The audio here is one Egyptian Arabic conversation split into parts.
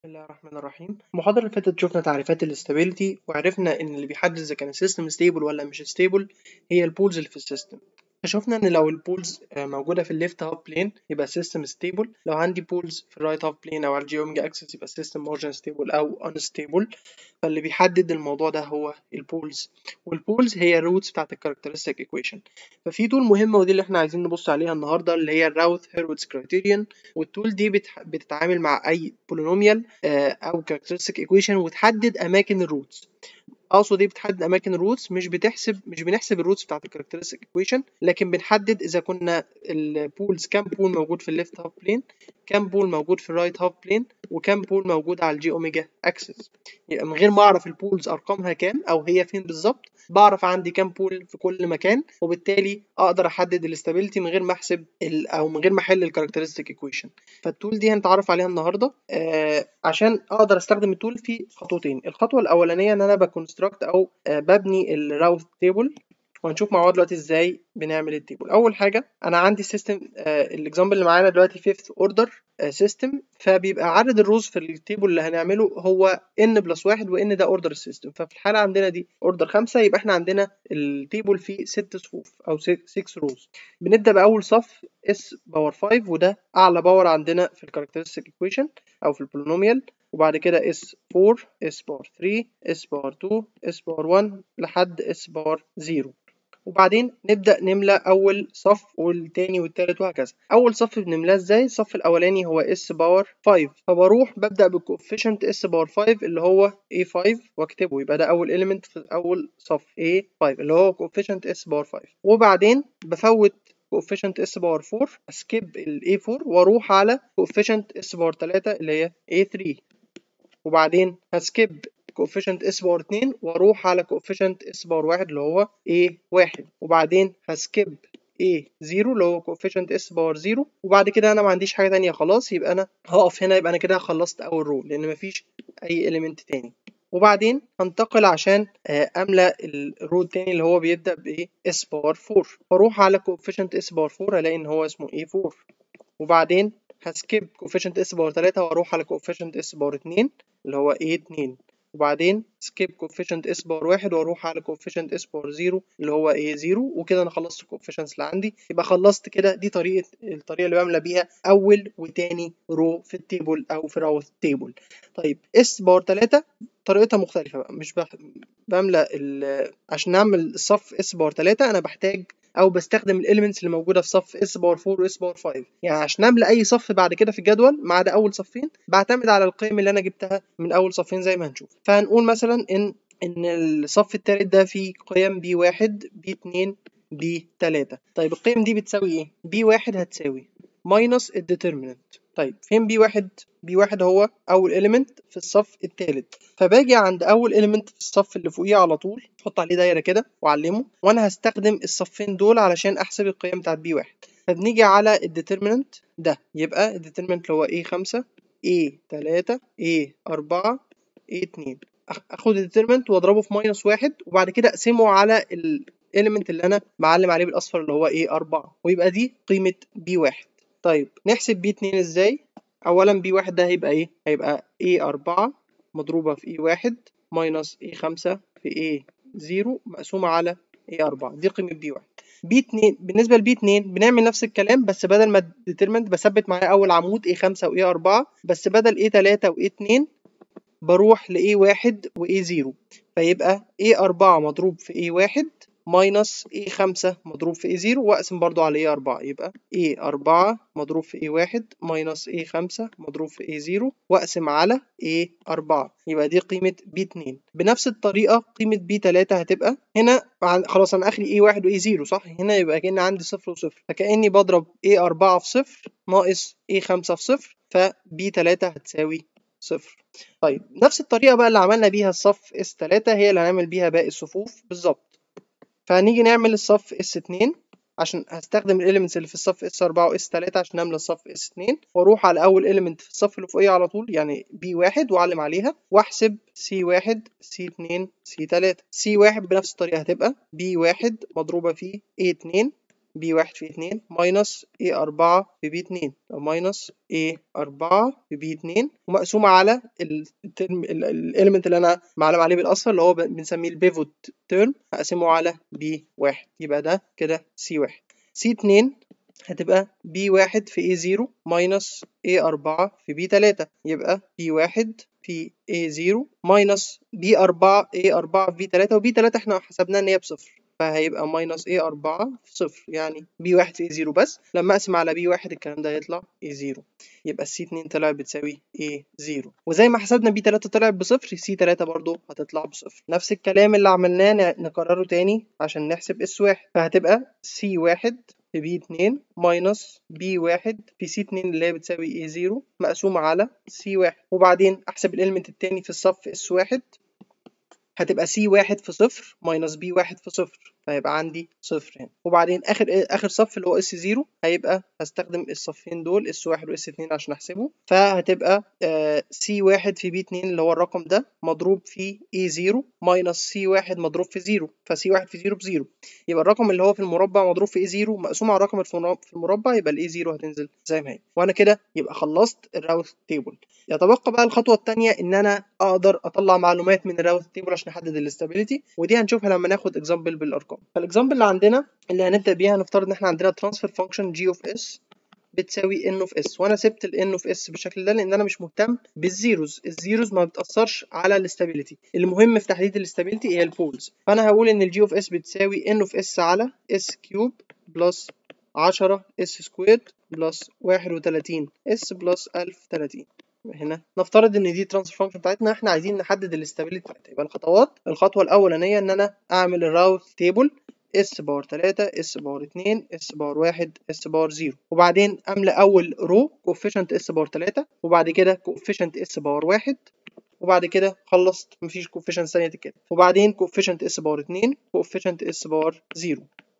بسم الله الرحمن الرحيم المحاضرة اللي فاتت شفنا تعريفات الاستابيليتي وعرفنا ان اللي بيحدد اذا كان السيستم ستيبل ولا مش ستيبل هي البولز اللي في السيستم فشفنا ان لو البولز موجودة في الليفت هاف بلين يبقى السيستم ستيبل لو عندي بولز في الرايت هاف بلين او على الجي اوميجا اكسس يبقى السيستم مارجن ستيبل او انستيبل فاللي بيحدد الموضوع ده هو البولز والبولز هي الروتس بتاعت الكاركترستيك ايكويشن ففي تول مهمة ودي اللي احنا عايزين نبص عليها النهاردة اللي هي الراوث هيروتس كرايتيريان والتول دي بتح... بتتعامل مع اي بولينوميال او كاركترستيك ايكويشن وتحدد اماكن الروتس اقصد ايه بتحدد اماكن الروتس مش بتحسب مش بنحسب الروتس بتاعت الكاركترستيك ايكويشن لكن بنحدد اذا كنا البولز كام بول موجود في الليفت هاف بلين كام بول موجود في الرايت هاف بلين وكام بول موجود على الجي اوميجا اكسس يبقى من غير ما اعرف البولز ارقامها كام او هي فين بالظبط بعرف عندي كام بول في كل مكان وبالتالي اقدر احدد الاستابيليتي من غير ما احسب او من غير ما احل الكاركترستيك ايكويشن فالتول دي هنتعرف عليها النهارده آه عشان اقدر استخدم التول في خطوتين الخطوه الاولانيه ان انا بكونستراكت او آه ببني الراوث تيبل وهنشوف مع بعض دلوقتي ازاي بنعمل التيبل اول حاجه انا عندي سيستم آه الاكزامبل اللي معانا دلوقتي فيفث اوردر سيستم فبيبقى عدد الروز في التيبل اللي هنعمله هو n بلس واحد وان ده اوردر السيستم ففي الحاله عندنا دي اوردر خمسة يبقى احنا عندنا التيبل فيه ست صفوف او 6 روز بنبدا باول صف s باور 5 وده اعلى باور عندنا في الكاركترستيك ايكويشن او في البولينوميال وبعد كده s 4 s باور 3 s باور 2 s باور 1 لحد s باور 0 وبعدين نبدأ نملى أول صف والتاني والتالت وهكذا أول صف بنملاه إزاي؟ الصف الأولاني هو S باور 5 فبروح ببدأ بالكوفيشنت S باور 5 اللي هو A5 واكتبه يبقى ده أول إيليمنت في أول صف A5 اللي هو كوفيشنت S باور 5 وبعدين بفوت كوفيشنت S باور 4 اسكيب ال A4 واروح على كوفيشنت S باور 3 اللي هي A3 وبعدين هسكيب كوفيشنت اس باور 2 واروح على كوفيشنت اس باور 1 اللي هو a 1 وبعدين هسكيب a 0 اللي هو كوفيشنت اس باور 0 وبعد كده انا ما عنديش حاجه تانية خلاص يبقى انا هقف هنا يبقى انا كده خلصت اول رو لان مفيش اي اليمنت تاني وبعدين هنتقل عشان املى الرو التاني اللي هو بيبدا ب اس باور 4 فاروح على كوفيشنت اس باور 4 الاقي ان هو اسمه a 4 وبعدين هسكيب كوفيشنت اس باور 3 واروح على كوفيشنت اس باور 2 اللي هو a 2 وبعدين سكيب كوفيشنت اس باور واحد واروح على كوفيشنت اس باور زيرو اللي هو ايه زيرو وكده انا خلصت الكوفيشنتس اللي عندي يبقى خلصت كده دي طريقه الطريقه اللي بعمل بيها اول وتاني رو في التيبل او في راوث تيبل طيب اس باور 3 طريقتها مختلفه بقى مش بح... بملى ال... عشان اعمل الصف اس باور 3 انا بحتاج او بستخدم الاليمنتس اللي موجوده في صف اس باور 4 واس باور 5 يعني عشان املى اي صف بعد كده في الجدول ما عدا اول صفين بعتمد على القيم اللي انا جبتها من اول صفين زي ما هنشوف فهنقول مثلا ان ان الصف الثالث ده فيه قيم بي 1 بي 2 بي 3 طيب القيم دي بتساوي ايه بي 1 هتساوي ماينس الديترمينانت طيب فين بي واحد بي واحد هو اول اليمنت في الصف الثالث فباجي عند اول اليمنت في الصف اللي فوقيه على طول احط عليه دايره كده واعلمه وانا هستخدم الصفين دول علشان احسب القيم بتاعت بي واحد فبنيجي على الديترمينانت ده يبقى الديترمينانت اللي هو ايه 5 ايه 3 ايه 4 ايه 2 اخد الديترمينانت واضربه في ماينس واحد وبعد كده اقسمه على الاليمنت اللي انا معلم عليه بالاصفر اللي هو ايه 4 ويبقى دي قيمه بي واحد طيب نحسب بي 2 ازاي اولا بي واحد ده هيبقى ايه هيبقى ايه 4 مضروبه في ايه واحد ماينس ايه 5 في ايه 0 مقسومه على ايه 4 دي قيمه بي واحد بي 2 بالنسبه لبي 2 بنعمل نفس الكلام بس بدل ما ديترمنت بثبت معايا اول عمود ايه 5 وايه 4 بس بدل ايه 3 وايه 2 بروح لايه 1 وايه 0 فيبقى ايه 4 مضروب في ايه 1 ماينس ايه 5 مضروب في ايه 0 واقسم برضو على ايه 4 يبقى ايه 4 مضروب في ايه 1 ماينس ايه 5 مضروب في ايه 0 واقسم على ايه 4 يبقى دي قيمة بي 2 بنفس الطريقة قيمة بي 3 هتبقى هنا خلاص انا اخري ايه 1 وايه 0 صح هنا يبقى كأن عندي صفر وصفر فكأني بضرب ايه 4 في صفر ناقص ايه 5 في صفر فبي 3 هتساوي صفر طيب نفس الطريقة بقى اللي عملنا بيها الصف اس 3 هي اللي هنعمل بيها باقي الصفوف بالظبط فهنيجي نعمل الصف اس 2 عشان هستخدم الاليمنتس اللي في الصف اس 4 واس 3 عشان نملى الصف اس 2 واروح على اول اليمنت في الصف اللي فوقيه على طول يعني بي 1 واعلم عليها واحسب سي 1 سي 2 سي 3 سي 1 بنفس الطريقه هتبقى بي 1 مضروبه في اي 2 بي واحد في اتنين ماينس ايه أربعة في بي اتنين ماينس ايه أربعة في بي اتنين ومقسومة على الترم الاليمنت اللي أنا معلم عليه بالأصفر اللي هو بنسميه البيفوت تيرم هقسمه على بي واحد يبقى ده كده سي واحد سي اتنين هتبقى بي واحد في اي زيرو ماينس اي أربعة في بي تلاتة يبقى بي واحد في اي زيرو ماينس بي أربعة اي أربعة في بي تلاتة وبي تلاتة احنا حسبناها إن هي بصفر فهيبقى ماينس اي أربعة في صفر يعني بي واحد في اي زيرو بس لما أقسم على بي واحد الكلام ده هيطلع اي زيرو يبقى السي اتنين طلع بتساوي اي زيرو وزي ما حسبنا بي تلاتة طلعت بصفر سي تلاتة برضو هتطلع بصفر نفس الكلام اللي عملناه نكرره تاني عشان نحسب اس واحد فهتبقى سي واحد في بي اتنين ماينس بي واحد في سي اتنين اللي هي بتساوي اي زيرو مقسومة على سي واحد وبعدين أحسب الإلمنت التاني في الصف اس واحد هتبقى سي واحد في صفر ماينس بي واحد في صفر فهيبقى عندي صفر هنا وبعدين اخر اخر صف اللي هو اس زيرو هيبقى هستخدم الصفين دول اس واحد واس اتنين عشان احسبه فهتبقى سي واحد في بي اتنين اللي هو الرقم ده مضروب في اي زيرو ماينس سي واحد مضروب في زيرو فسي واحد في زيرو بزيرو يبقى الرقم اللي هو في المربع مضروب في اي زيرو مقسوم على الرقم في المربع يبقى الاي زيرو هتنزل زي ما هي وانا كده يبقى خلصت الراوت تيبل يتبقى بقى الخطوه الثانيه ان انا اقدر اطلع معلومات من الراوت تيبل عشان احدد الاستابيليتي ودي هنشوفها لما ناخد اكزامبل بالارقام فالاكزامبل اللي عندنا اللي هنبدا بيها هنفترض ان احنا عندنا ترانسفير فانكشن جي اوف اس بتساوي ان اوف اس وانا سبت الان اوف اس بالشكل ده لان انا مش مهتم بالزيروز الزيروز ما بتاثرش على الاستابيليتي المهم في تحديد الاستابيليتي هي البولز فانا هقول ان الجي اوف اس بتساوي ان اوف اس على اس كيوب بلس 10 اس سكويرد بلس 31 اس بلس 1030 هنا نفترض ان دي ترانسفير فانكشن بتاعتنا احنا عايزين نحدد الاستابيليتي بتاعتها يبقى الخطوات الخطوه الاولانيه ان انا اعمل الراوت تيبل اس باور 3 اس باور 2 اس باور 1 اس باور 0 وبعدين املى اول رو كوفيشنت اس باور 3 وبعد كده كوفيشنت اس باور 1 وبعد كده خلصت مفيش كوفيشنت ثانيه كده وبعدين كوفيشنت اس باور 2 كوفيشنت اس باور 0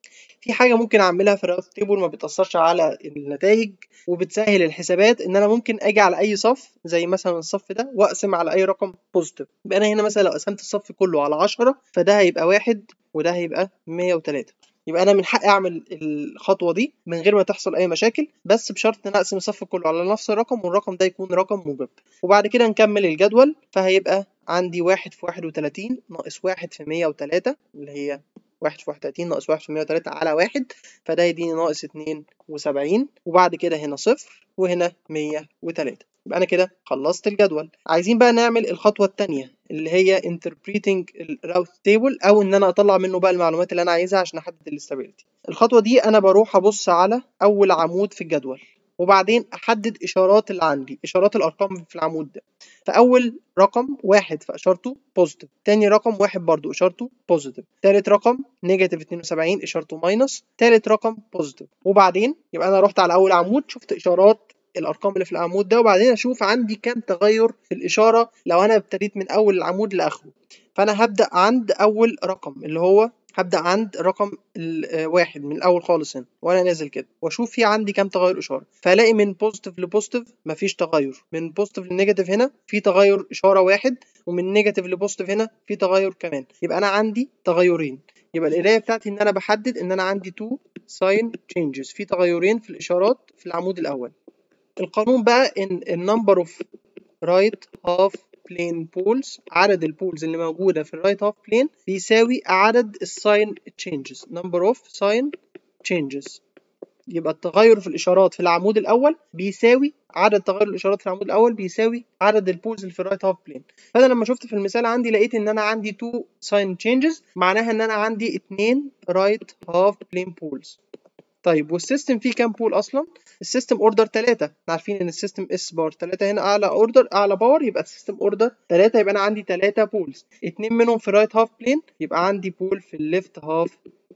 في حاجه ممكن اعملها في الراوت تيبل ما بتاثرش على النتائج وبتسهل الحسابات ان انا ممكن اجي على اي صف زي مثلا الصف ده واقسم على اي رقم بوزيتيف يبقى انا هنا مثلا لو قسمت الصف كله على 10 فده هيبقى واحد وده هيبقى 103 يبقى انا من حقي اعمل الخطوه دي من غير ما تحصل اي مشاكل بس بشرط ان انا اقسم الصف كله على نفس الرقم والرقم ده يكون رقم موجب وبعد كده نكمل الجدول فهيبقى عندي واحد في واحد وتلاتين ناقص واحد في مية وتلاتة اللي هي واحد في واحد وتلاتين ناقص واحد في مية وتلاتة على واحد فده يديني ناقص اتنين وسبعين وبعد كده هنا صفر وهنا مية وتلاتة يبقى أنا كده خلصت الجدول عايزين بقى نعمل الخطوة التانية اللي هي interpreting الراوت تيبل أو إن أنا أطلع منه بقى المعلومات اللي أنا عايزها عشان أحدد الاستابيليتي الخطوة دي أنا بروح أبص على أول عمود في الجدول وبعدين احدد اشارات اللي عندي اشارات الارقام في العمود ده فاول رقم واحد فاشارته بوزيتيف تاني رقم واحد برضو اشارته بوزيتيف تالت رقم نيجاتيف 72 اشارته ماينس تالت رقم بوزيتيف وبعدين يبقى انا رحت على اول عمود شفت اشارات الارقام اللي في العمود ده وبعدين اشوف عندي كام تغير في الاشاره لو انا ابتديت من اول العمود لاخره فانا هبدا عند اول رقم اللي هو هبدأ عند رقم واحد من الأول خالص هنا وأنا نازل كده وأشوف في عندي كام تغير إشارة فألاقي من بوزيتيف لبوزيتيف مفيش تغير من بوزيتيف لنيجاتيف هنا في تغير إشارة واحد ومن نيجاتيف لبوزيتيف هنا في تغير كمان يبقى أنا عندي تغيرين يبقى القراية بتاعتي إن أنا بحدد إن أنا عندي تو ساين تشينجز في تغيرين في الإشارات في العمود الأول القانون بقى إن النمبر أوف رايت هاف بلين بولز عدد البولز اللي موجودة في الرايت هاف بلين بيساوي عدد الساين تشينجز نمبر اوف ساين تشينجز يبقى التغير في الإشارات في العمود الأول بيساوي عدد تغير الإشارات في العمود الأول بيساوي عدد البولز اللي في الرايت هاف بلين فأنا لما شفت في المثال عندي لقيت إن أنا عندي 2 ساين تشينجز معناها إن أنا عندي 2 رايت هاف بلين بولز طيب والسيستم فيه كام بول اصلا السيستم اوردر 3 احنا عارفين ان السيستم اس باور 3 هنا اعلى اوردر اعلى باور يبقى السيستم اوردر 3 يبقى انا عندي 3 بولز اتنين منهم في الرايت هاف بلين يبقى عندي بول في الليفت هاف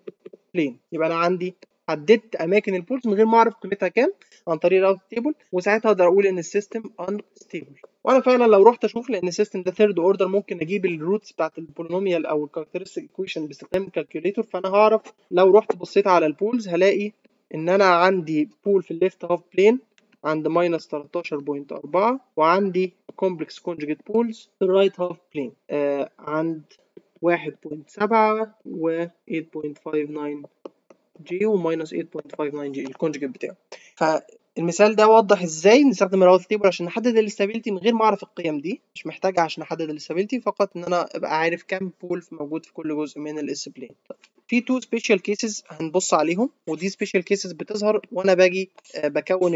بلين يبقى انا عندي حددت اماكن البولز من غير ما اعرف قيمتها كام عن طريق راوت تيبل وساعتها اقدر اقول ان السيستم انستيبل وانا فعلا لو رحت اشوف لان السيستم ده ثيرد اوردر ممكن اجيب الروتس بتاعت البولينوميال او الكاركترستيك ايكويشن باستخدام الكالكوليتور فانا هعرف لو رحت بصيت على البولز هلاقي ان انا عندي بول في الليفت هاف بلين عند ماينس 13.4 وعندي كومبلكس كونجوجيت بولز في الرايت هاف بلين آه عند 1.7 و 8.59 جي وماينس 8.59 جي الكونجكت بتاعه فالمثال ده وضح ازاي نستخدم الراوت تيبل عشان نحدد الاستابيليتي من غير ما اعرف القيم دي مش محتاجها عشان احدد الاستابيليتي فقط ان انا ابقى عارف كام بول موجود في كل جزء من الاس بلين في تو سبيشال كيسز هنبص عليهم ودي سبيشال كيسز بتظهر وانا باجي بكون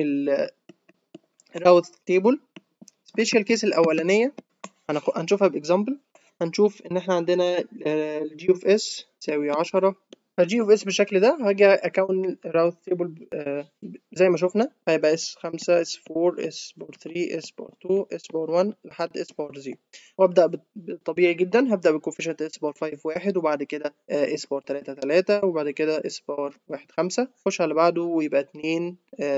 الراوت تيبل سبيشال كيس الاولانيه هنشوفها باكزامبل هنشوف ان احنا عندنا الجي اوف اس تساوي 10 فالجي اوف اس بالشكل ده هاجي اكون راوت تيبل زي ما شفنا هيبقى اس 5 اس 4 اس باور 3 اس باور 2 اس باور 1 لحد اس باور 0 وابدا طبيعي جدا هبدا بالكوفيشنت اس باور 5 1 وبعد كده اس باور 3 3 وبعد كده اس باور 1 5 خش على بعده ويبقى 2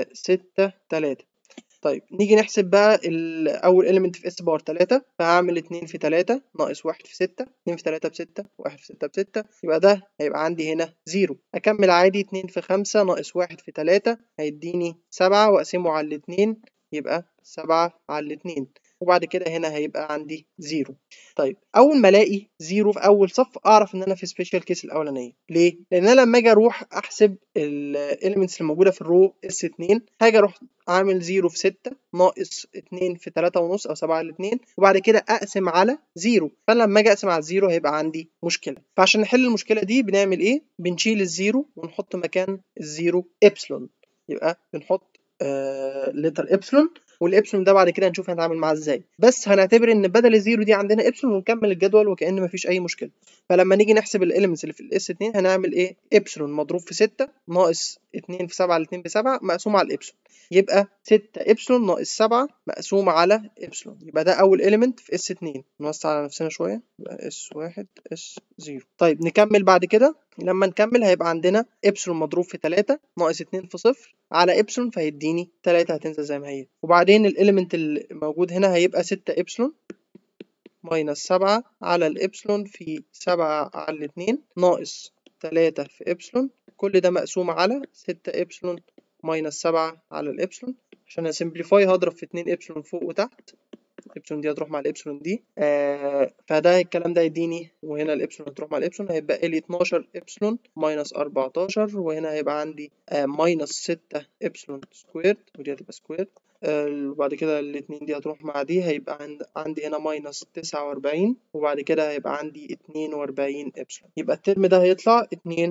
6 3 طيب نيجي نحسب بقى اول element في اس باور 3 فهعمل 2 في 3 ناقص 1 في 6 2 في 3 ب 6 1 في 6 ب 6 يبقى ده هيبقى عندي هنا 0 اكمل عادي 2 في 5 ناقص 1 في 3 هيديني 7 واقسمه على الاتنين يبقى 7 على الاتنين وبعد كده هنا هيبقى عندي زيرو طيب اول ما الاقي زيرو في اول صف اعرف ان انا في سبيشال كيس الاولانيه ليه لان انا لما اجي اروح احسب الاليمنتس اللي موجوده في الرو اس 2 هاجي اروح عامل زيرو في 6 ناقص 2 في 3 ونص او 7 على 2 وبعد كده اقسم على زيرو فانا لما اجي اقسم على الزيرو هيبقى عندي مشكله فعشان نحل المشكله دي بنعمل ايه بنشيل الزيرو ونحط مكان الزيرو ابسلون يبقى بنحط آه لتر ابسلون والابسلون ده بعد كده هنشوف هنتعامل معاه ازاي بس هنعتبر ان بدل الزيرو دي عندنا ابسلون ونكمل الجدول وكأن مفيش اي مشكله فلما نيجي نحسب الاليمنتس اللي في الاس 2 هنعمل ايه ابسلون مضروب في 6 ناقص 2 في 7 على 2 ب 7 مقسوم على الابسلون يبقى 6 ابسلون ناقص 7 مقسوم على ابسلون يبقى ده اول اليمنت في اس 2 نوسع على نفسنا شويه يبقى اس 1 اس 0 طيب نكمل بعد كده لما نكمل هيبقى عندنا ابسلون مضروب في 3 ناقص 2 في 0 على ابسلون فهيديني 3 هتنزل زي ما هي وبعدين الاليمنت اللي موجود هنا هيبقى 6 ابسلون ماينس 7 على الابسلون في 7 على 2 ناقص 3 في ابسلون كل ده مقسوم على 6 ابسلون ماينس 7 على الابسلون عشان اسمبليفاي هضرب في 2 ابسلون فوق وتحت الابسلون دي هتروح مع الابسلون دي آه فده الكلام ده يديني وهنا الابسلون هتروح مع الابسلون هيبقى لي 12 ابسلون ماينس 14 وهنا هيبقى عندي آه ماينس 6 ابسلون سكويرد ودي هتبقى سكويرد آه وبعد كده الاتنين دي هتروح مع دي هيبقى عند عندي هنا ماينس 49 وبعد كده هيبقى عندي 42 ابسلون يبقى الترم ده هيطلع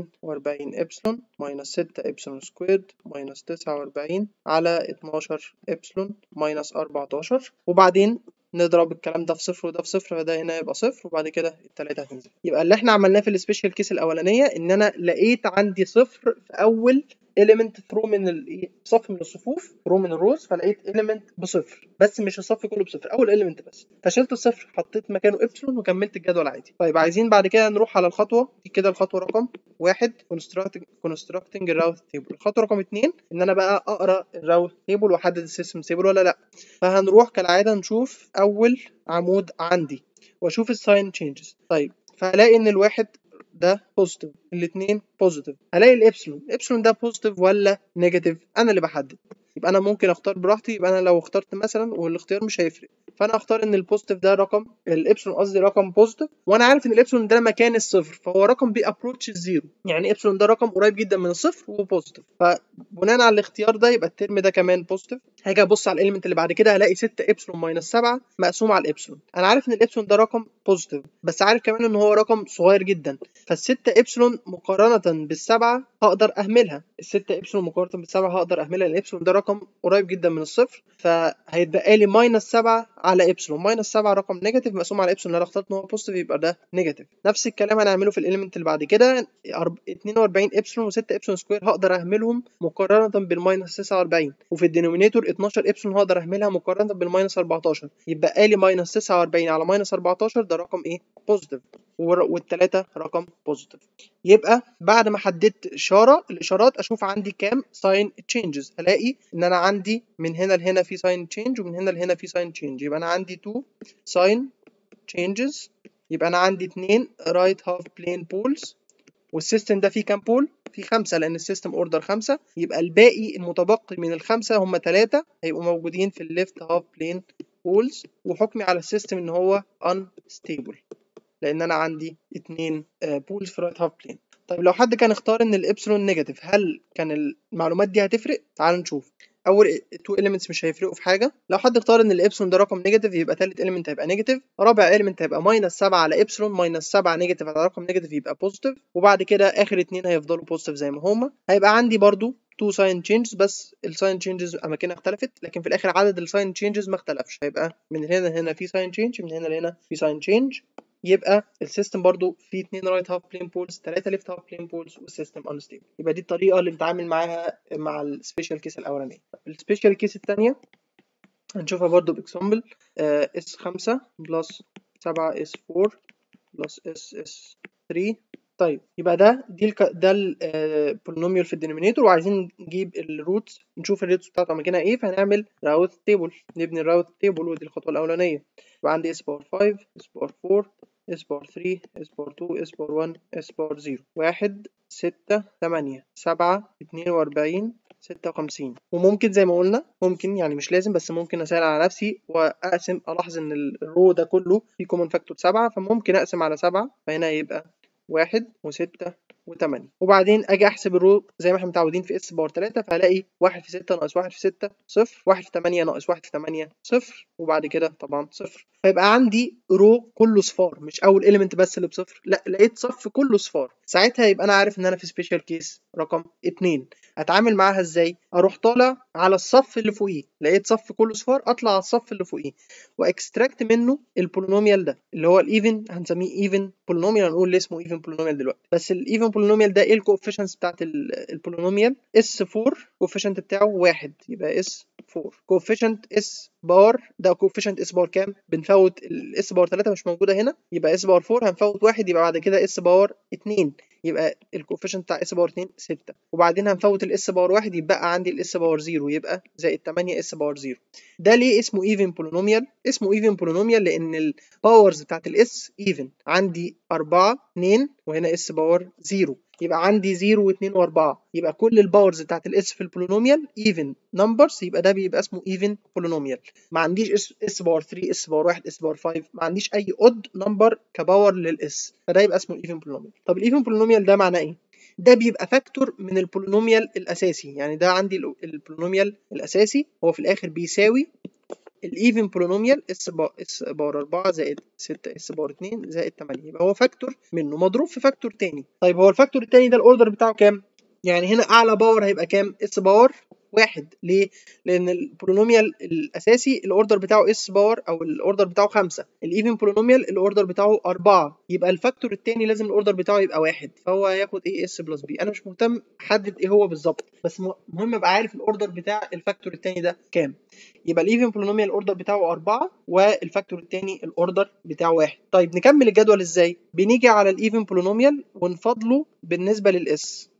42 ابسلون ماينس 6 ابسلون سكويرد ماينس 49 على 12 ابسلون ماينس 14 وبعدين نضرب الكلام ده في صفر وده في صفر فده هنا يبقى صفر وبعد كده التلاتة هتنزل يبقى اللي احنا عملناه في السبيشال كيس الاولانيه ان انا لقيت عندي صفر في اول element through من صف من الصفوف through من الروز فلقيت element بصفر بس مش الصف كله بصفر اول element بس فشلت الصفر حطيت مكانه ابسلون وكملت الجدول عادي طيب عايزين بعد كده نروح على الخطوه دي كده الخطوه رقم واحد constructing constructing الراوت تيبل الخطوه رقم اتنين ان انا بقى اقرا الراوت تيبل واحدد السيستم تيبل ولا لا فهنروح كالعاده نشوف اول عمود عندي واشوف الساين تشينجز طيب فهلاقي ان الواحد ده بوزيتيف الاثنين بوزيتيف هلاقي الابسلون الابسلون ده بوزيتيف ولا نيجاتيف انا اللي بحدد يبقى انا ممكن اختار براحتي يبقى انا لو اخترت مثلا والاختيار مش هيفرق فانا اختار ان البوزيتيف ده رقم الابسلون قصدي رقم بوزيتيف وانا عارف ان الابسلون ده مكان الصفر فهو رقم بيابروتش الزيرو يعني ابسلون ده رقم قريب جدا من الصفر وبوزيتيف فبناء على الاختيار ده يبقى الترم ده كمان بوزيتيف هاجي ابص على الاليمنت اللي بعد كده هلاقي 6 ابسلون ماينس 7 مقسوم على الابسلون انا عارف ان الابسلون ده رقم بوزيتيف بس عارف كمان ان هو رقم صغير جدا فال6 ابسلون مقارنه بالسبعه هقدر اهملها ال6 ابسلون مقارنه بالسبعه هقدر اهملها لان الابسلون ده رقم قريب جدا من الصفر فهيتبقى لي ماينس 7 على ابسلون ماينس 7 رقم نيجاتيف مقسوم على ابسلون لو اخترت ان هو بوزيتيف يبقى ده نيجاتيف نفس الكلام هنعمله في الاليمنت اللي بعد كده 42 ابسلون و6 ابسلون سكوير هقدر اهملهم مقارنه بالماينس 49 وفي الدينومينيتور 12 ابسلون هقدر اهملها مقارنه بالماينس 14 يبقى لي ماينس 49 على ماينس 14 ده رقم ايه بوزيتيف والتلاتة رقم بوزيتيف يبقى بعد ما حددت اشاره الاشارات اشوف عندي كام ساين تشينجز الاقي ان انا عندي من هنا لهنا في ساين تشينج ومن هنا لهنا في ساين تشينج يبقى انا عندي 2 ساين تشينجز يبقى انا عندي 2 رايت هاف بلين بولز والسيستم ده فيه كام بول؟ فيه خمسة لأن السيستم أوردر خمسة يبقى الباقي المتبقي من الخمسة هم تلاتة هيبقوا موجودين في الليفت هاف بلين بولز وحكمي على السيستم إن هو unstable لان انا عندي اتنين بولز في الرايت هاف بلين طيب لو حد كان اختار ان الابسلون نيجاتيف هل كان المعلومات دي هتفرق تعالوا نشوف اول تو اليمنتس مش هيفرقوا في حاجه لو حد اختار ان الابسلون ده رقم نيجاتيف يبقى تالت اليمنت هيبقى نيجاتيف رابع اليمنت هيبقى ماينس 7 على ابسلون ماينس 7 نيجاتيف على رقم نيجاتيف يبقى بوزيتيف وبعد كده اخر اتنين هيفضلوا بوزيتيف زي ما هما هيبقى عندي برضو تو ساين تشينجز بس الساين تشينجز اماكنها اختلفت لكن في الاخر عدد الساين تشينجز ما اختلفش هيبقى من هنا لهنا في ساين تشينج من هنا لهنا في ساين تشينج يبقى السيستم برضو فيه اتنين رايت هاف بلين بولز تلاتة ليفت هاف بلين بولز والسيستم انستيبل يبقى دي الطريقه اللي بنتعامل معاها مع السبيشال كيس الاولانيه السبيشال كيس الثانيه هنشوفها برضو باكزامبل اس 5 بلس 7 اس 4 بلس اس اس 3 طيب يبقى ده دي الك... ده البولينوميال في الدينومينيتور وعايزين نجيب الروتس نشوف الروتس بتاعته اماكنها ايه فهنعمل راوت تيبل نبني الراوت تيبل ودي الخطوه الاولانيه يبقى عندي اس باور 5 اس باور 4 اس باور 3 اس باور 2 اس باور 1 اس باور 0 1 6 8 7 42 56 وممكن زي ما قلنا ممكن يعني مش لازم بس ممكن اسال على نفسي واقسم الاحظ ان الرو ده كله فيه كومن فاكتور 7 فممكن اقسم على 7 فهنا يبقى واحد وستة وتمانية وبعدين أجي أحسب الرو زي ما احنا متعودين في اس باور تلاتة فهلاقي واحد في ستة ناقص واحد في ستة صفر واحد في تمانية ناقص واحد في تمانية صفر وبعد كده طبعا صفر فيبقى عندي رو كله صفار مش أول إيليمنت بس اللي بصفر لا لقيت صف كله صفار ساعتها يبقى أنا عارف إن أنا في سبيشال كيس رقم اتنين أتعامل معاها إزاي؟ أروح طالع على الصف اللي فوقيه لقيت صف كله صفار أطلع على الصف اللي فوقيه واكستراكت منه البولينوميال ده اللي هو الايفن هنسميه ايفن بولينوميال هنقول ليه اسمه ايفن بولينوميال دلوقتي بس الايفن بولينوميال ده ايه الكوفيشنتس بتاعت البولينوميال اس 4 الكوفيشنت بتاعه واحد يبقى اس 4 كوفيشنت اس باور ده كوفيشنت اس باور كام بنفوت الاس باور 3 مش موجوده هنا يبقى اس باور 4 هنفوت واحد يبقى بعد كده اس باور 2 يبقى الكوفيشنت بتاع اس باور 2 6 وبعدين هنفوت الاس باور 1 يبقى عندي الاس باور 0 يبقى زائد 8 اس باور 0 ده ليه اسمه ايفن بولينوميال اسمه ايفن بولينوميال لان الباورز بتاعت الاس ايفن عندي 4 2 وهنا اس باور 0 يبقى عندي 0 و2 و4 يبقى كل الباورز بتاعت الاس في البولينوميال ايفن نمبرز يبقى ده بيبقى اسمه ايفن بولينوميال ما عنديش اس اس باور 3 اس باور 1 اس باور 5 ما عنديش اي اود نمبر كباور للاس فده يبقى اسمه ايفن بولينوميال طب الايفن بولينوميال ده معناه ايه ده بيبقى فاكتور من البولينوميال الاساسي يعني ده عندي البولينوميال الاساسي هو في الاخر بيساوي الايفن بولينوميال اس باور اس باور 4 زائد 6 اس باور 2 زائد 8 يبقى هو فاكتور منه مضروب في فاكتور تاني طيب هو الفاكتور التاني ده الاوردر بتاعه كام يعني هنا اعلى باور هيبقى كام اس باور واحد ليه؟ لأن البولينوميال الأساسي الأوردر بتاعه اس باور أو الأوردر بتاعه خمسة، الإيفن بولينوميال الأوردر بتاعه أربعة، يبقى الفاكتور التاني لازم الأوردر بتاعه يبقى واحد، فهو هياخد إيه اس بلس بي، أنا مش مهتم أحدد إيه هو بالظبط، بس مهم أبقى عارف الأوردر بتاع الفاكتور التاني ده كام. يبقى الإيفن بولينوميال الأوردر بتاعه أربعة والفاكتور التاني الأوردر بتاعه واحد. طيب نكمل الجدول إزاي؟ بنيجي على الإيفن بولينوميال ونفضله بالنسبة للإس.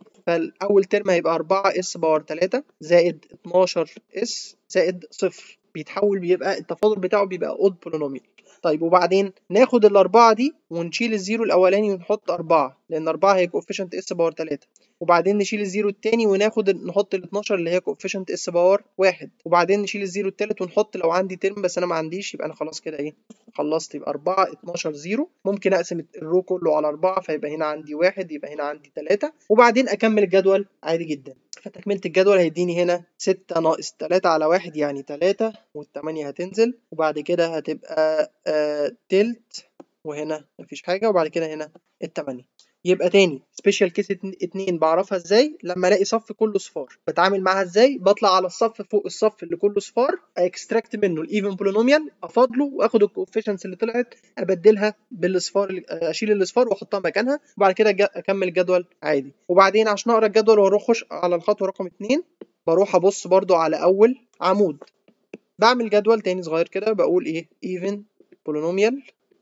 فالأول ترم هيبقى 4 اس باور 3 زائد 12 اس زائد صفر بيتحول بيبقى التفاضل بتاعه بيبقى اود بولينوميال طيب وبعدين ناخد الأربعة دي ونشيل الزيرو الأولاني ونحط أربعة لأن أربعة هي كوفيشنت اس باور 3 وبعدين نشيل الزيرو التاني وناخد نحط ال 12 اللي هي كوفيشنت اس باور 1 وبعدين نشيل الزيرو التالت ونحط لو عندي ترم بس أنا ما عنديش يبقى أنا خلاص كده إيه خلصت يبقى 4 12 زيرو ممكن أقسم الرو كله على 4 فيبقى هنا عندي 1 يبقى هنا عندي 3 وبعدين أكمل الجدول عادي جدا فتكملة الجدول هيديني هنا 6 ناقص 3 على 1 يعني 3 والتمانية هتنزل وبعد كده هتبقى آه تلت وهنا مفيش حاجة وبعد كده هنا التمانية يبقى تاني سبيشال كيس اتنين بعرفها ازاي لما الاقي صف كله صفار بتعامل معاها ازاي بطلع على الصف فوق الصف اللي كله صفار اكستراكت منه الايفن بولينوميال افاضله واخد الكوفيشنتس اللي طلعت ابدلها بالاصفار اشيل الاصفار واحطها مكانها وبعد كده اكمل الجدول عادي وبعدين عشان اقرا الجدول واروح اخش على الخطوه رقم اتنين بروح ابص برضو على اول عمود بعمل جدول تاني صغير كده بقول ايه even polynomial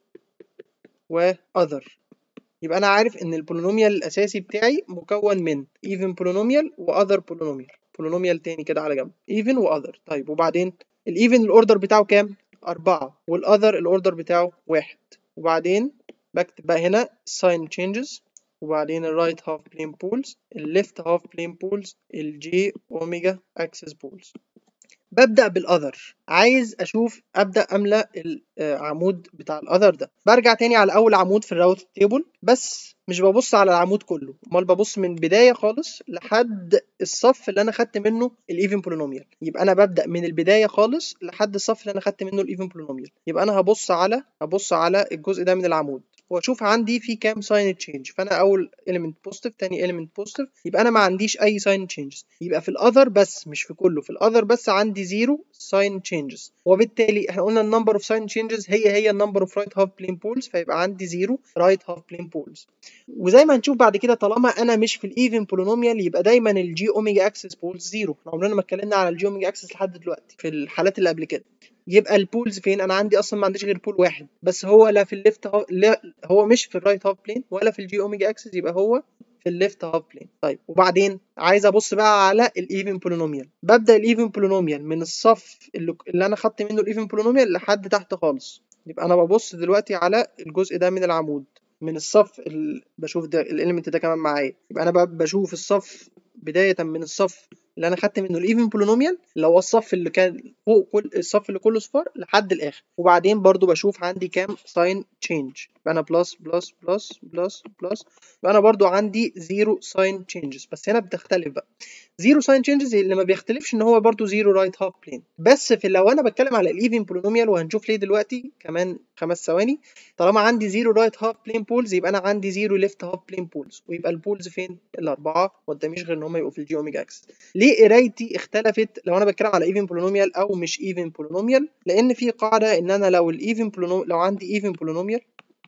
و other يبقى انا عارف ان البولينوميال الاساسي بتاعي مكون من even polynomial و other polynomial polynomial تاني كده على جنب even و other طيب وبعدين الايفن الاوردر بتاعه كام أربعة والاذر الاوردر بتاعه واحد وبعدين بكتب بقى هنا sign changes وبعدين الرايت هاف بلين بولز الليفت هاف بلين بولز الجي اوميجا اكسس بولز ببدأ بالأذر عايز أشوف أبدأ أملأ العمود بتاع الأذر ده برجع تاني على أول عمود في الراوت تيبل بس مش ببص على العمود كله امال ببص من البدايه خالص لحد الصف اللي انا خدت منه الايفن بولينوميال يبقى انا ببدا من البدايه خالص لحد الصف اللي انا خدت منه الايفن بولينوميال يبقى انا هبص على هبص على الجزء ده من العمود واشوف عندي في كام ساين تشينج فانا اول element بوزيتيف تاني element بوزيتيف يبقى انا ما عنديش اي ساين تشينجز يبقى في الاذر بس مش في كله في الاذر بس عندي زيرو ساين تشينجز وبالتالي احنا قلنا النمبر اوف ساين تشينجز هي هي النمبر اوف رايت هاف بلين بولز فيبقى عندي زيرو رايت هاف بلين بولز وزي ما هنشوف بعد كده طالما انا مش في الايفن بولينوميال يبقى دايما الجي اوميجا اكسس بولز زيرو احنا عمرنا ما اتكلمنا على الجي اوميجا اكسس لحد دلوقتي في الحالات اللي قبل كده يبقى البولز فين انا عندي اصلا ما عنديش غير بول واحد بس هو لا في الليفت هاف لا هو مش في الرايت هاف بلين ولا في الجي اوميجا اكسس يبقى هو في الليفت هاف بلين طيب وبعدين عايز ابص بقى على الايفن بولينوميال ببدا الايفن بولينوميال من الصف اللي, اللي انا خدت منه الايفن بولينوميال لحد تحت خالص يبقى انا ببص دلوقتي على الجزء ده من العمود من الصف اللي بشوف ده الاليمنت ده كمان معايا يبقى انا بشوف الصف بدايه من الصف اللي انا خدت منه الايفن بولينوميال اللي هو الصف اللي كان فوق كل الصف اللي كله صفار لحد الاخر وبعدين برضو بشوف عندي كام ساين تشينج يبقى انا بلس بلس بلس بلس بلس يبقى انا برضو عندي زيرو ساين تشينجز بس هنا بتختلف بقى زيرو ساين تشينجز اللي ما بيختلفش ان هو برضو زيرو رايت هاف بلين بس في لو انا بتكلم على الايفن بولينوميال وهنشوف ليه دلوقتي كمان خمس ثواني طالما عندي زيرو رايت هاف بلين بولز يبقى انا عندي زيرو ليفت هاف بلين بولز ويبقى البولز فين الاربعه قداميش غير ان هم يبقوا في الجي اوميجا اكس ليه قرايتي اختلفت لو انا بتكلم على ايفن بولينوميال او مش ايفن بولينوميال لان في قاعده ان انا لو الايفن بولينوميال لو عندي ايفن بولينوميال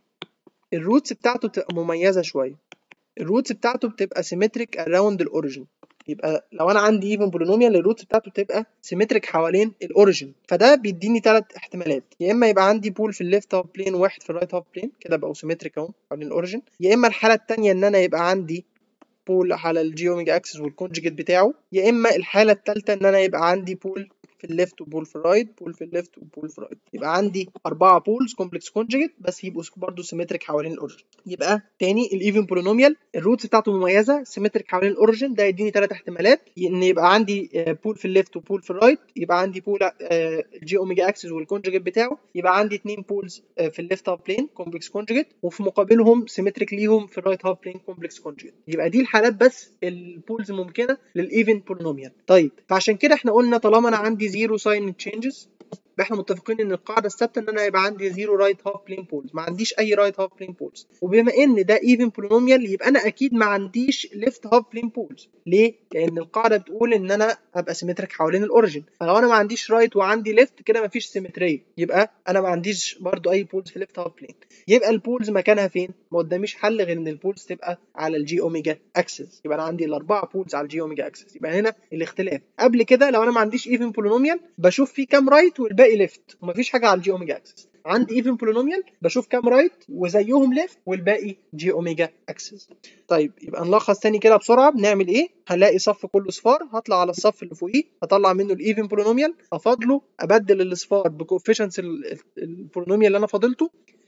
الروتس بتاعته بتبقى مميزه شويه الروتس بتاعته بتبقى سيمتريك اراوند الاوريجن يبقى لو انا عندي ايفن بولينوميال الروتس بتاعته بتبقى سيمتريك حوالين الاوريجن فده بيديني ثلاث احتمالات يا اما يبقى عندي بول في الليفت هاف بلين وواحد في الرايت هاف بلين كده بقوا سيمتريك اهو حوالين الاوريجن يا اما الحاله الثانيه ان انا يبقى عندي بول على الجي اوميجا اكسس والكونجيجيت بتاعه يا اما الحاله الثالثه ان انا يبقى عندي بول في الليفت وبول في الرايت بول في الليفت وبول في الرايت يبقى عندي أربعة بولز كومبلكس كونجيجيت بس يبقوا برضه سيمتريك حوالين الأوريجن يبقى تاني الإيفن بولينوميال الروتس بتاعته مميزة سيمتريك حوالين الأوريجن ده يديني ثلاث احتمالات إن يبقى عندي بول في الليفت وبول في الرايت يبقى عندي بول الجي أوميجا أكسس والكونجيجيت بتاعه يبقى عندي اثنين بولز في الليفت هاف بلين كومبلكس كونجيجيت وفي مقابلهم سيمتريك ليهم في الرايت هاف بلين كومبلكس كونجيجيت يبقى دي الحالات بس البولز ممكنة للإيفن بولينوميال طيب فعشان كده احنا قلنا طالما أنا عندي زيرو ساين تشينجز احنا متفقين ان القاعده الثابته ان انا يبقى عندي زيرو رايت هاف بلين بولز ما عنديش اي رايت هاف بلين بولز وبما ان ده ايفن بولينوميال يبقى انا اكيد ما عنديش ليفت هاف بلين بولز ليه لان القاعده بتقول ان انا ابقى سيمتريك حوالين الاوريجن فلو انا ما عنديش رايت وعندي ليفت كده ما فيش سيمتريه يبقى انا ما عنديش برضو اي بولز في ليفت هاف بلين يبقى البولز مكانها فين ما قداميش حل غير ان البولز تبقى على الجي اوميجا اكسس يبقى انا عندي الاربعه بولز على الجي اوميجا اكسس يبقى هنا الاختلاف قبل كده لو انا ما عنديش ايفن بولينوميال بشوف فيه كام رايت والباقي ليفت ومفيش حاجه على الجي اوميجا اكسس عندي ايفن بولينوميال بشوف كام رايت وزيهم ليفت والباقي جي اوميجا اكسس طيب يبقى نلخص تاني كده بسرعه بنعمل ايه هنلاقي صف كله صفار هطلع على الصف اللي فوقيه هطلع منه الايفن بولينوميال افاضله ابدل الاصفار بكوفيشنس البولينوميال اللي انا فاضلته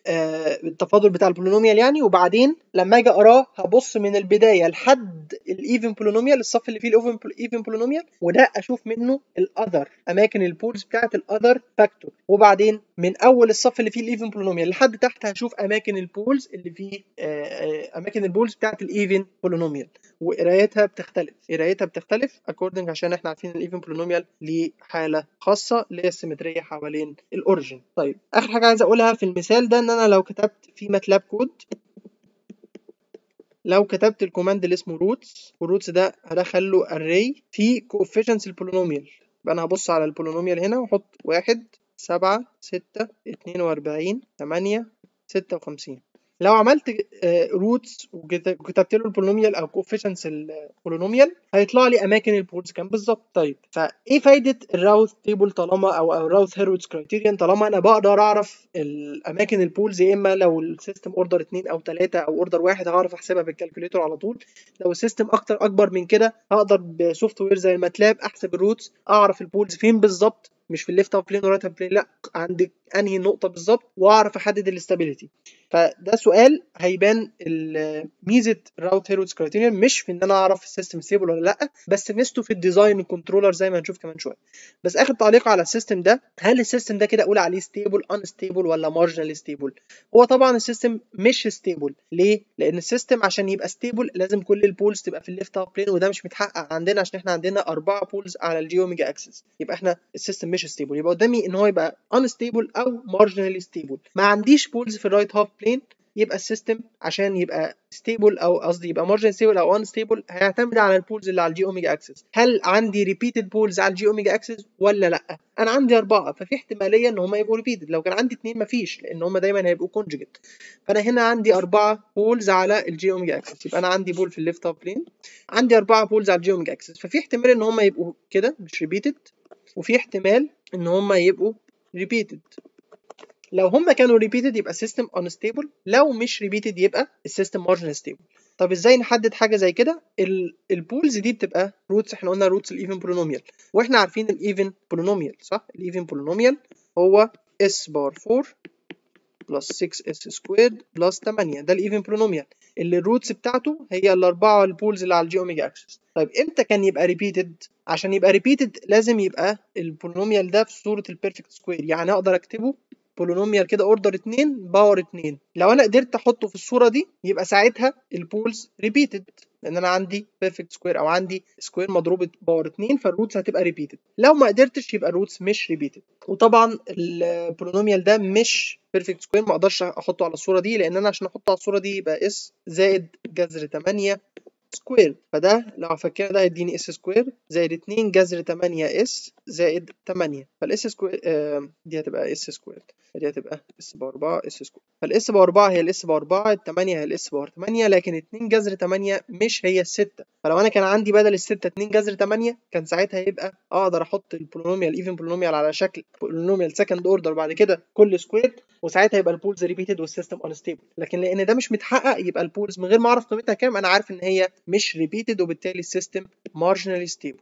آه التفاضل بتاع البولينوميال يعني وبعدين لما اجي اقراه هبص من البدايه لحد الايفن بولينوميال الصف اللي فيه الايفن بولينوميال وده اشوف منه الاذر اماكن البولز بتاعت الاذر فاكتور وبعدين من اول الصف اللي فيه الايفن بولينوميال لحد تحت هشوف اماكن البولز اللي فيه آه اماكن البولز بتاعت الايفن بولينوميال وقرايتها بتختلف قرايتها بتختلف اكوردنج عشان احنا عارفين الايفن بولينوميال ليه حاله خاصه اللي هي السيمتريه حوالين الاوريجن طيب اخر حاجه عايز اقولها في المثال ده ان انا لو كتبت في ماتلاب كود لو كتبت الكوماند اللي اسمه روتس والروتس ده هدخل له array فيه coefficients البولينوميال يبقى انا هبص على البولينوميال هنا واحط واحد سبعة ستة اتنين وأربعين تمانية ستة وخمسين لو عملت روتس وكتبت له البولينوميال او كوفيشنس البولينوميال هيطلع لي اماكن البولز كام بالظبط طيب فايه فايده الراوث تيبل طالما او الراوث هيروتس كرايتيريان طالما انا بقدر اعرف الاماكن البولز يا اما لو السيستم اوردر 2 او 3 او اوردر واحد هعرف احسبها بالكالكوليتور على طول لو السيستم اكتر اكبر من كده هقدر بسوفت وير زي الماتلاب احسب الروتس اعرف البولز فين بالظبط مش في الليفت هاف بلين ورايت هاف بلين لا عند انهي نقطه بالظبط واعرف احدد الاستابيليتي فده سؤال هيبان ميزه الراوت هيرودز كرايتيريون مش في ان انا اعرف السيستم ستيبل ولا لا بس ميزته في الديزاين كنترولر زي ما هنشوف كمان شويه بس اخر تعليق على السيستم ده هل السيستم ده كده اقول عليه ستيبل ان ستيبل ولا مارجنال ستيبل هو طبعا السيستم مش ستيبل ليه لان السيستم عشان يبقى ستيبل لازم كل البولز تبقى في الليفت هاف بلين وده مش متحقق عندنا عشان احنا عندنا اربعه بولز على الجي اوميجا اكسس يبقى احنا السيستم مش ستيبل يبقى قدامي ان هو يبقى ان ستيبل او مارجنالي ستيبل ما عنديش بولز في الرايت هاف بلين يبقى السيستم عشان يبقى ستيبل او قصدي يبقى مارجن ستيبل او ان ستيبل هيعتمد على البولز اللي على الجي اوميجا اكسس هل عندي ريبيتد بولز على الجي اوميجا اكسس ولا لا انا عندي اربعه ففي احتماليه ان هم يبقوا ريبيتد لو كان عندي اثنين مفيش لان هم دايما هيبقوا كونجوجيت فانا هنا عندي اربعه بولز على الجي اوميجا اكسس يبقى انا عندي بول في الليفت هاف بلين عندي اربعه بولز على الجي اوميجا اكسس ففي احتمال ان هم يبقوا كده مش ريبيتد وفي احتمال ان هم يبقوا ريبيتد لو هم كانوا ريبيتد يبقى السيستم unstable لو مش ريبيتد يبقى السيستم مارجن ستيبل طب ازاي نحدد حاجه زي كده البولز دي بتبقى روتس احنا قلنا روتس الايفن بولينوميال واحنا عارفين الايفن بولينوميال صح الايفن بولينوميال هو اس بار 4 بلس 6 اس سكويرد بلس 8 ده الايفن بولينوميال اللي الروتس بتاعته هي الاربعه البولز اللي على الجي اوميجا اكسس طيب امتى كان يبقى ريبيتد عشان يبقى ريبيتد لازم يبقى البولينوميال ده في صوره البيرفكت سكوير يعني اقدر اكتبه بولينوميال كده اوردر 2 باور 2 لو انا قدرت احطه في الصوره دي يبقى ساعتها البولز ريبيتد لان انا عندي بيرفكت سكوير او عندي سكوير مضروب باور 2 فالروتس هتبقى ريبيتد لو ما قدرتش يبقى الروتس مش ريبيتد وطبعا البولينوميال ده مش بيرفكت سكوير ما اقدرش احطه على الصوره دي لان انا عشان احطه على الصوره دي يبقى اس زائد جذر 8 سكوير فده لو هفكرها ده هيديني اس سكوير زائد 2 جذر 8 اس زائد 8 فالاس سكوير آه دي هتبقى اس سكوير دي هتبقى اس باور 4 اس سكوير فالاس باور 4 هي الاس باور 4 ال 8 هي الاس باور 8 لكن 2 جذر 8 مش هي الستة فلو انا كان عندي بدل الستة 2 جذر 8 كان ساعتها يبقى اقدر احط البولينوميال ايفن بولينوميال على شكل بولينوميال سكند اوردر بعد كده كل سكوير وساعتها يبقى البولز ريبيتد والسيستم انستيبل لكن لان ده مش متحقق يبقى البولز من غير ما اعرف قيمتها كام انا عارف ان هي مش ريبيتد وبالتالي السيستم مارجنالي ستيبل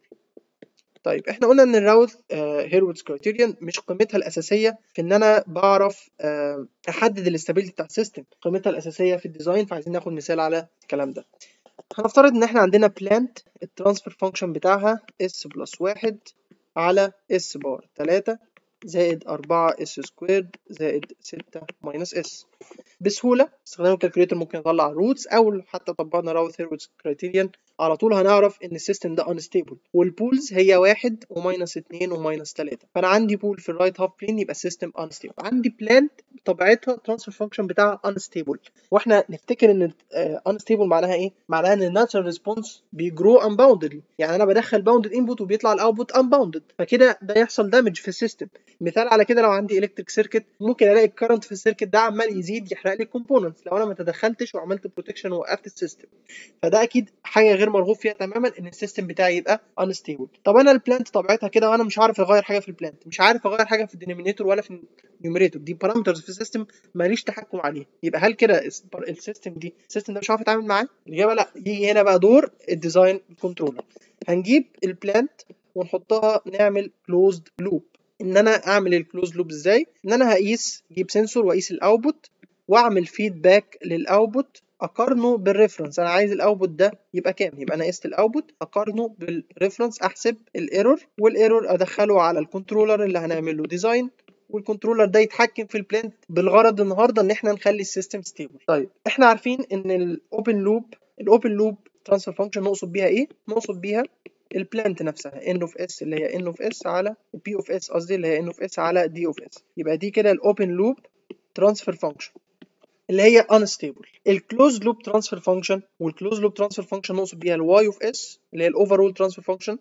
طيب احنا قلنا ان الراوث هيروودز كرايتيريون مش قيمتها الاساسيه في ان انا بعرف آه احدد الاستابيليتي بتاع السيستم قيمتها الاساسيه في الديزاين فعايزين ناخد مثال على الكلام ده هنفترض ان احنا عندنا بلانت الترانسفير فانكشن بتاعها اس بلس واحد على اس بار 3 زائد 4 اس سكويرد زائد 6 ماينس اس بسهولة استخدام الكالكوليتر ممكن نطلع روتس أو حتى طبقنا راوث هيروتس كرايتيريان على طول هنعرف إن السيستم ده unstable والبولز هي واحد وماينس اتنين وماينس تلاتة فأنا عندي بول في الرايت هاف بلين يبقى السيستم unstable عندي بلانت بطبيعتها الترانسفير فانكشن بتاعها unstable واحنا نفتكر إن uh, unstable معناها إيه؟ معناها إن الناتشرال ريسبونس بيجرو unboundedly يعني أنا بدخل bounded input وبيطلع الأوتبوت unbounded فكده ده يحصل دامج في السيستم مثال على كده لو عندي الكتريك سيركت ممكن الاقي الكرنت في السيركت ده عمال يزيد يحرق لي الكومبوننتس لو انا ما تدخلتش وعملت بروتكشن ووقفت السيستم فده اكيد حاجه غير مرغوب فيها تماما ان السيستم بتاعي يبقى انستيبل طب انا البلانت طبيعتها كده وانا مش عارف اغير حاجه في البلانت مش عارف اغير حاجه في الدينومينيتور ولا في النيوميريتور دي بارامترز في السيستم ماليش تحكم عليها يبقى هل كده السيستم دي السيستم ده مش عارف اتعامل معاه الاجابه لا يجي هنا بقى دور الديزاين كنترولر هنجيب البلانت ونحطها نعمل كلوزد لوب ان انا اعمل الكلوز لوب ازاي ان انا هقيس اجيب سنسور واقيس الاوتبوت واعمل فيدباك للاوتبوت اقارنه بالريفرنس انا عايز الاوتبوت ده يبقى كام يبقى انا قست الاوتبوت اقارنه بالريفرنس احسب الايرور والايرور ادخله على الكنترولر اللي هنعمل له ديزاين والكنترولر ده يتحكم في البلانت بالغرض النهارده ان احنا نخلي السيستم ستيبل طيب احنا عارفين ان الاوبن لوب الاوبن لوب ترانسفير فانكشن نقصد بيها ايه نقصد بيها البلانت نفسها ان اوف اس اللي هي ان اوف اس على بي اوف اس قصدي اللي هي ان اوف اس على دي اوف اس يبقى دي كده الاوبن لوب ترانسفير فانكشن اللي هي unstable الكلوز لوب ترانسفير فانكشن والكلوز لوب ترانسفير فانكشن نقصد بيها الواي اوف اس اللي هي الاوفرول ترانسفير فانكشن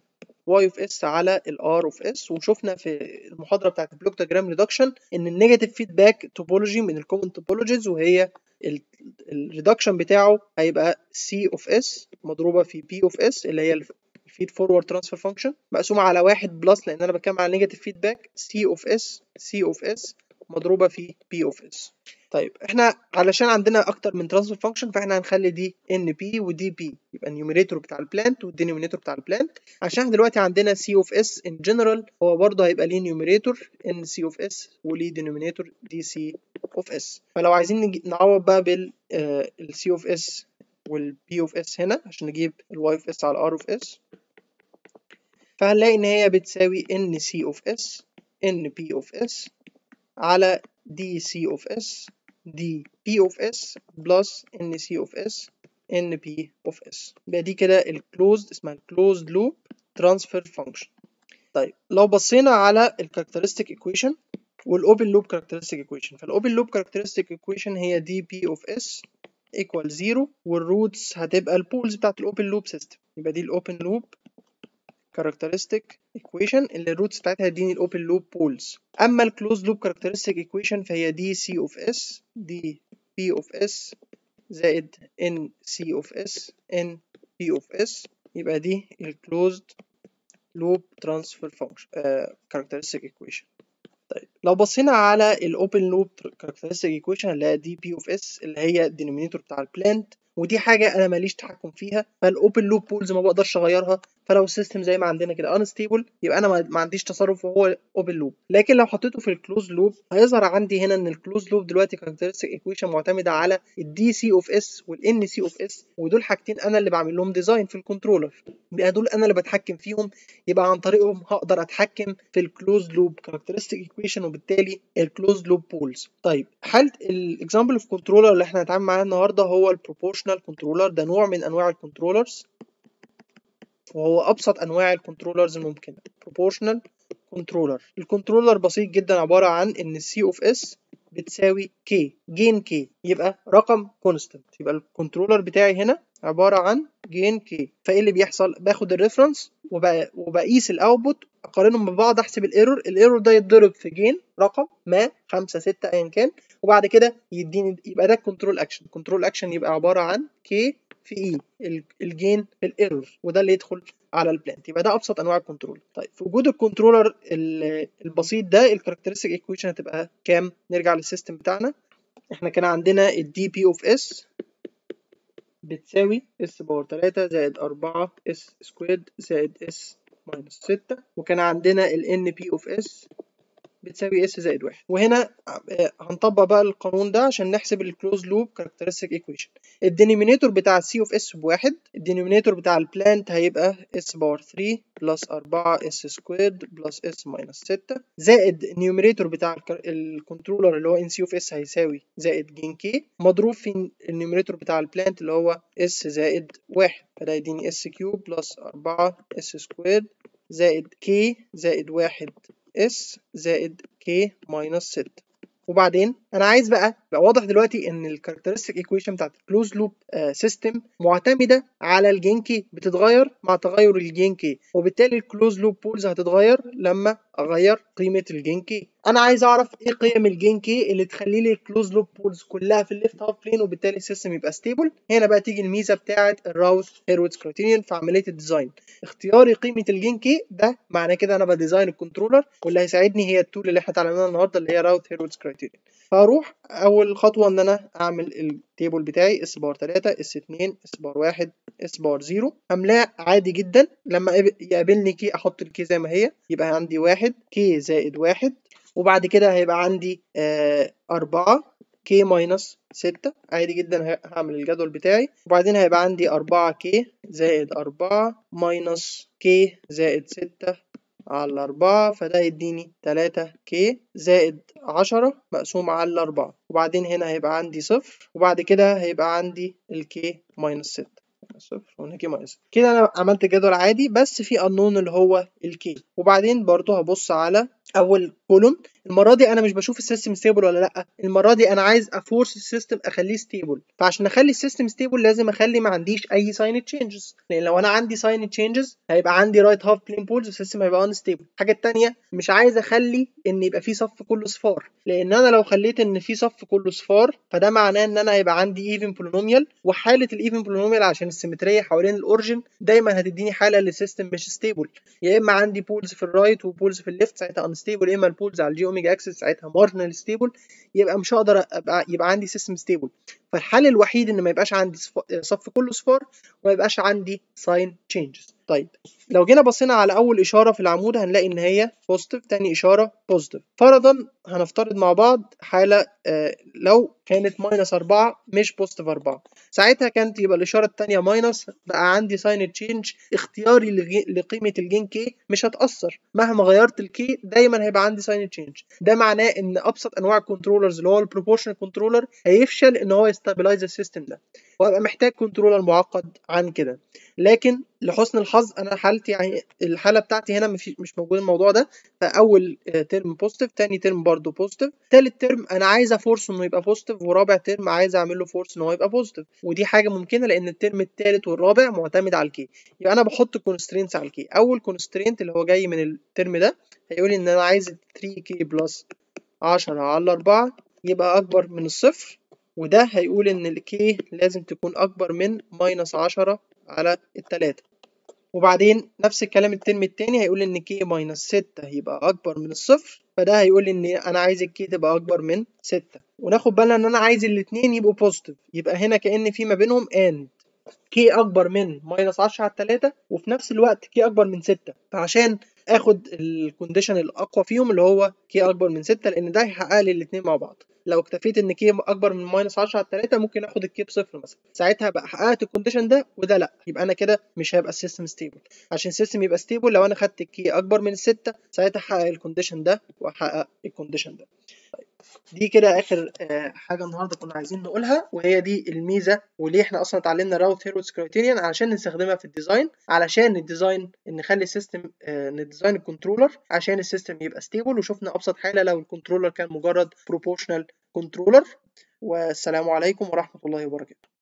y اوف اس على الار اوف اس وشفنا في المحاضره بتاعت البلوك دياجرام ريدكشن ان النيجاتيف فيدباك توبولوجي من الكومن توبولوجيز وهي الريدكشن بتاعه هيبقى c اوف اس مضروبه في p اوف اس اللي هي الفيد فورورد ترانسفير فانكشن مقسومه على واحد بلس لان انا بتكلم على نيجاتيف فيدباك c اوف اس c اوف اس مضروبه في p اوف اس طيب احنا علشان عندنا اكتر من ترانسفير فانكشن فاحنا هنخلي دي ان بي ودي بي يبقى النيوميريتور بتاع البلانت والدينومينيتور بتاع البلانت عشان احنا دلوقتي عندنا سي اوف اس ان جنرال هو برضه هيبقى ليه نيوميريتور ان سي اوف اس وليه دينومينيتور دي سي اوف اس فلو عايزين نجي نعوض بقى بال السي اوف اس والبي اوف اس هنا عشان نجيب الواي اوف اس على ار اوف اس فهنلاقي ان هي بتساوي ان سي اوف اس ان بي اوف اس على دي سي اوف اس دي بي اوف اس بلس ان سي اوف اس ان بي اوف اس يبقى دي كده الكلوزد اسمها الكلوزد لوب ترانسفير فانكشن طيب لو بصينا على الكاركترستيك ايكويشن والاوبن لوب كاركترستيك ايكويشن فالاوبن لوب كاركترستيك ايكويشن هي دي بي اوف اس ايكوال زيرو والروتس هتبقى البولز بتاعت الاوبن لوب سيستم يبقى دي الاوبن لوب characteristic equation اللي الروتس بتاعتها يديني الاوبن لوب بولز اما الكلوز لوب characteristic equation فهي دي سي اوف اس دي بي اوف اس زائد ان سي اوف اس ان بي اوف اس يبقى دي الكلوزد لوب ترانسفير فانكشن characteristic equation طيب لو بصينا على الاوبن لوب characteristic equation اللي هي دي بي اوف اس اللي هي الدينومينيتور بتاع البلانت ودي حاجه انا ماليش تحكم فيها فالاوبن لوب بولز ما بقدرش اغيرها فلو السيستم زي ما عندنا كده انستيبل يبقى انا ما عنديش تصرف وهو اوبن لوب لكن لو حطيته في الكلوز لوب هيظهر عندي هنا ان الكلوز لوب دلوقتي كاركترستيك ايكويشن معتمده على الدي سي اوف اس والان سي اوف اس ودول حاجتين انا اللي بعمل لهم ديزاين في الكنترولر يبقى دول انا اللي بتحكم فيهم يبقى عن طريقهم هقدر اتحكم في الكلوز لوب كاركترستيك ايكويشن وبالتالي الكلوز لوب بولز طيب حاله الاكزامبل اوف كنترولر اللي احنا هنتعامل معاه النهارده هو البروبورشنال كنترولر ده نوع من انواع الكنترولرز وهو ابسط انواع الكنترولرز الممكنه proportional controller الكنترولر بسيط جدا عباره عن ان السي اوف اس بتساوي k جين k يبقى رقم كونستنت يبقى الكنترولر بتاعي هنا عباره عن جين k فايه اللي بيحصل باخد الريفرنس وبقيس الاوتبوت اقارنهم ببعض احسب الايرور الايرور ده يتضرب في جين رقم ما 5 6 ايا كان وبعد كده يديني يبقى ده الكنترول اكشن الكنترول اكشن يبقى عباره عن k في اي الجين في الايرور وده اللي يدخل على البلانت يبقى ده ابسط انواع الكنترول طيب في وجود الكنترولر البسيط ده الكاركترستيك ايكويشن هتبقى كام نرجع للسيستم بتاعنا احنا كان عندنا الدي بي اوف اس بتساوي اس باور 3 زائد 4 اس سكويرد زائد اس ماينس 6 وكان عندنا ال ان بي اوف اس بتساوي اس زائد واحد وهنا هنطبق بقى القانون ده عشان نحسب الكلوز لوب كاركترستيك ايكويشن الدينومينيتور بتاع السي اوف اس بواحد الدينومينيتور بتاع البلانت هيبقى اس باور 3 بلس 4 اس سكويرد بلس اس ماينس 6 زائد النيوميريتور بتاع الكنترولر اللي هو ان سي اوف اس هيساوي زائد جين كي مضروب في النيوميريتور بتاع البلانت اللي هو اس زائد واحد فده يديني اس كيوب بلس 4 اس سكويرد زائد كي زائد واحد اس زائد k ماينس 6 وبعدين انا عايز بقى بقى واضح دلوقتي ان الكاركترستيك ايكويشن بتاعت الكلوز لوب سيستم معتمده على الجين كي بتتغير مع تغير الجين كي وبالتالي الكلوز لوب بولز هتتغير لما اغير قيمه الجين كي انا عايز اعرف ايه قيم الجين كي اللي تخلي لي الكلوز لوب بولز كلها في الليفت هاف بلين وبالتالي السيستم يبقى ستيبل هنا بقى تيجي الميزه بتاعه الراوث هيرويتس كرايتيريون في عمليه الديزاين اختياري قيمه الجين كي ده معناه كده انا بديزاين الكنترولر واللي هيساعدني هي التول اللي احنا اتعلمناها النهارده اللي هي راوث هيرويتس كرايتيريون فاروح اول خطوه ان انا اعمل التيبل بتاعي اس بار 3 اس 2 اس بار 1 اس بار 0 هملاه عادي جدا لما يقابلني كي احط الكي زي ما هي يبقى عندي 1 كي زائد 1 وبعد كده هيبقى عندي آه 4 كي ماينس 6 عادي جدا هعمل الجدول بتاعي وبعدين هيبقى عندي 4 كي زائد 4 ماينس كي زائد 6 على أربعة فده يديني تلاتة كي زائد عشرة مقسوم على أربعة وبعدين هنا هيبقى عندي صفر وبعد كده هيبقى عندي الكي ماينس ستة صفر وهنا كي ماينس كده أنا عملت جدول عادي بس في unknown اللي هو الكي وبعدين برضو هبص على أول كولوم المرة دي أنا مش بشوف السيستم ستيبل ولا لأ المرة دي أنا عايز أفورس السيستم أخليه ستيبل فعشان أخلي السيستم ستيبل لازم أخلي ما عنديش أي ساين تشينجز لأن لو أنا عندي ساين تشينجز هيبقى عندي رايت هاف بلين بولز والسيستم هيبقى انستيبل الحاجة التانية مش عايز أخلي إن يبقى في صف كله صفار لأن أنا لو خليت إن في صف كله صفار فده معناه إن أنا هيبقى عندي ايفن بولينوميال وحالة الايفن بولينوميال عشان السيمترية حوالين الأورجن دايما هتديني حالة للسيستم مش ستيبل يا إما عندي بولز في الرايت وبولز في الليفت ساعتها انستيبل يا اما البولز على الجي اوميجا اكسس ساعتها مارجنال ستيبل يبقى مش هقدر ابقى يبقى عندي سيستم ستيبل فالحل الوحيد ان ما يبقاش عندي صف كله صفار وما يبقاش عندي ساين تشينجز طيب لو جينا بصينا على اول اشاره في العمود هنلاقي ان هي بوزيتيف تاني اشاره بوزيتيف فرضا هنفترض مع بعض حاله آه لو كانت ماينس 4 مش بوزيتيف 4 ساعتها كانت يبقى الاشاره الثانيه ماينس بقى عندي ساين تشينج اختياري لقيمه الجين كي مش هتاثر مهما غيرت الكي دايما هيبقى عندي ساين تشينج ده معناه ان ابسط انواع الكنترولرز اللي هو البروبورشنال كنترولر هيفشل ان هو يستابلايز السيستم ده وهبقى محتاج كنترولر معقد عن كده لكن لحسن الحظ انا حالتي يعني الحاله بتاعتي هنا مش موجود الموضوع ده فاول ترم بوزيتيف تاني ترم برضه بوزيتيف تالت ترم انا عايز افورس انه يبقى بوزيتيف ورابع ترم عايز اعمل له فورس ان هو يبقى بوزيتيف ودي حاجه ممكنه لان الترم التالت والرابع معتمد على الكي يبقى انا بحط كونسترينتس على الكي اول كونسترينت اللي هو جاي من الترم ده هيقول لي ان انا عايز 3 كي بلس 10 على 4 يبقى اكبر من الصفر وده هيقول ان الكي لازم تكون اكبر من ماينس 10 على التلاتة وبعدين نفس الكلام الترم التاني هيقول ان كي ماينس ستة يبقى اكبر من الصفر فده هيقول ان انا عايز الكي تبقى اكبر من ستة وناخد بالنا ان انا عايز الاتنين يبقوا بوزيتيف يبقى هنا كأن في ما بينهم اند كي اكبر من ماينس 10 على التلاتة وفي نفس الوقت كي اكبر من ستة فعشان اخد الكونديشن الاقوى فيهم اللي هو كي اكبر من 6 لان ده هيحقق لي الاثنين مع بعض لو اكتفيت ان كي اكبر من ماينس 10 على 3 ممكن اخد الكي بصفر مثلا ساعتها بقى حققت الكونديشن ده وده لا يبقى انا كده مش هيبقى السيستم ستيبل عشان السيستم يبقى ستيبل لو انا خدت الكي اكبر من 6 ساعتها هحقق الكونديشن ده واحقق الكونديشن ده دي كده اخر حاجه النهارده كنا عايزين نقولها وهي دي الميزه وليه احنا اصلا اتعلمنا راوت هيروز كرايتيريان علشان نستخدمها في الديزاين علشان الديزاين نخلي السيستم نديزاين الكنترولر عشان السيستم يبقى ستيبل وشفنا ابسط حاله لو الكنترولر كان مجرد بروبورشنال كنترولر والسلام عليكم ورحمه الله وبركاته